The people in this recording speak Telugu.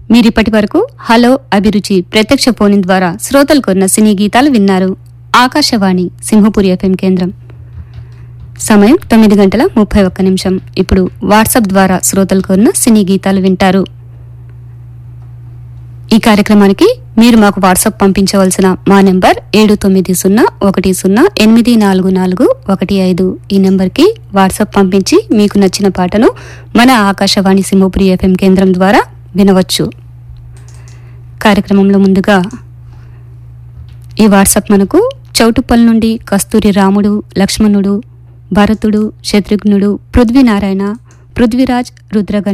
మీరిప్పటి వరకు హలో అభిరుచి ప్రత్యక్ష ఫోన్ ద్వారా శ్రోతలు కొన్న సినీ గీతాలు విన్నారు ఆకాశవాణి సింహపురి ఎఫ్ఎం కేంద్రం సమయం తొమ్మిది గంటల ముప్పై ఒక్క నిమిషం ఇప్పుడు వాట్సాప్ ద్వారా శ్రోతలు కొన్న సినీ గీతాలు వింటారు ఈ కార్యక్రమానికి మీరు మాకు వాట్సాప్ పంపించవలసిన మా నెంబర్ ఏడు తొమ్మిది సున్నా ఒకటి సున్నా ఎనిమిది నాలుగు నాలుగు ఒకటి ఐదు ఈ నెంబర్కి వాట్సాప్ పంపించి మీకు నచ్చిన పాటను మన ఆకాశవాణి సింహపురి ఎఫ్ఎం కేంద్రం ద్వారా వినవచ్చు కార్యక్రమంలో ముందుగా ఈ వాట్సాప్ మనకు చౌటుప్పల్ నుండి కస్తూరి రాముడు లక్ష్మణుడు భరతుడు శత్రుఘ్నుడు పృథ్వీనారాయణ పృథ్వీరాజ్ రుద్రగణ